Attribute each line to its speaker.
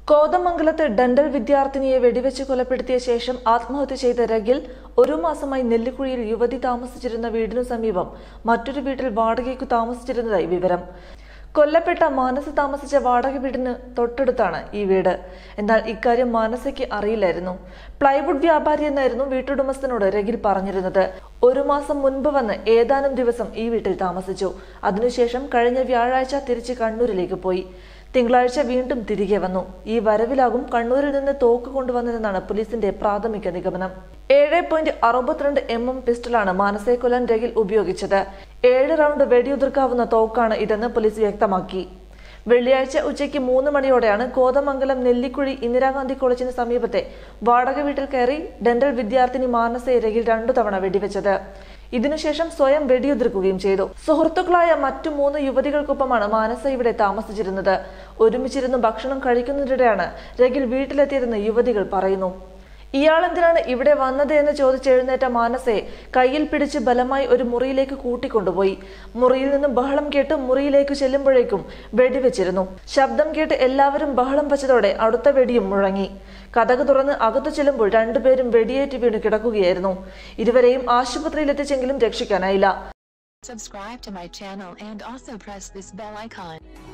Speaker 1: കോതമംഗലത്ത് ഡെന്റൽ വിദ്യാർത്ഥിനിയെ വെടിവെച്ച് കൊലപ്പെടുത്തിയ ശേഷം ആത്മഹത്യ ചെയ്ത രഗിൽ ഒരു മാസമായി നെല്ലിക്കുഴിയിൽ യുവതി താമസിച്ചിരുന്ന വീടിനു സമീപം മറ്റൊരു വീട്ടിൽ വാടകയ്ക്കു താമസിച്ചിരുന്നതായി വിവരം കൊല്ലപ്പെട്ട മാനസ താമസിച്ച വാടക വീടിന് തൊട്ടടുത്താണ് ഈ വീട് എന്നാൽ ഇക്കാര്യം മാനസയ്ക്ക് അറിയില്ലായിരുന്നു പ്ലൈവുഡ് വ്യാപാരി എന്നായിരുന്നു വീട്ടുടമസ്ഥനോട് രഗിൽ പറഞ്ഞിരുന്നത് ഒരു മാസം മുൻപ് വന്ന് ഏതാനും ദിവസം ഈ വീട്ടിൽ താമസിച്ചു അതിനുശേഷം കഴിഞ്ഞ വ്യാഴാഴ്ച തിരിച്ച് കണ്ണൂരിലേക്ക് പോയി തിങ്കളാഴ്ച വീണ്ടും തിരികെ വന്നു ഈ വരവിലാകും കണ്ണൂരിൽ നിന്ന് തോക്ക് കൊണ്ടുവന്നതെന്നാണ് പോലീസിന്റെ പ്രാഥമിക നിഗമനം ഏഴ് പോയിന്റ് അറുപത്തിരണ്ട് എം എം പിസ്റ്റളാണ് മാനസയെ കൊല്ലാൻ രഗിൽ ഉപയോഗിച്ചത് ഏഴ് റൗണ്ട് വെടിയുതിർക്കാവുന്ന തോക്കാണ് ഇതെന്ന് പോലീസ് വ്യക്തമാക്കി വെള്ളിയാഴ്ച ഉച്ചയ്ക്ക് മൂന്ന് മണിയോടെയാണ് കോതമംഗലം നെല്ലിക്കുഴി ഇന്ദിരാഗാന്ധി കോളേജിന് സമീപത്തെ വാടക വീട്ടിൽ കയറി ഡെന്റൽ വിദ്യാർത്ഥിനി മാനസയെ രഗിൽ രണ്ടു തവണ വെടിവെച്ചത് ഇതിനുശേഷം സ്വയം വെടിയുതിർക്കുകയും ചെയ്തു സുഹൃത്തുക്കളായ മറ്റു മൂന്ന് യുവതികൾക്കൊപ്പമാണ് മാനസ ഇവിടെ താമസിച്ചിരുന്നത് ഒരുമിച്ചിരുന്ന് ഭക്ഷണം കഴിക്കുന്നതിനിടെയാണ് രഗിൽ വീട്ടിലെത്തിയതെന്ന് യുവതികൾ പറയുന്നു ഇയാൾ എന്തിനാണ് ഇവിടെ വന്നത് എന്ന് ചോദിച്ചെഴുന്നേറ്റ മാനസയെ കയ്യിൽ പിടിച്ച് ബലമായി ഒരു മുറിയിലേക്ക് കൂട്ടിക്കൊണ്ടുപോയി മുറിയിൽ നിന്നും ബഹളം കേട്ട് മുറിയിലേക്ക് ചെല്ലുമ്പോഴേക്കും വെടിവെച്ചിരുന്നു ശബ്ദം കേട്ട് എല്ലാവരും ബഹളം വെച്ചതോടെ അടുത്ത വെടിയും മുഴങ്ങി കഥക് തുറന്ന് അകത്തു ചെല്ലുമ്പോൾ രണ്ടുപേരും വെടിയേറ്റ് വീണ് കിടക്കുകയായിരുന്നു ഇരുവരെയും ആശുപത്രിയിൽ എത്തിച്ചെങ്കിലും രക്ഷിക്കാനായില്ല
Speaker 2: Subscribe to my channel and also press this bell icon.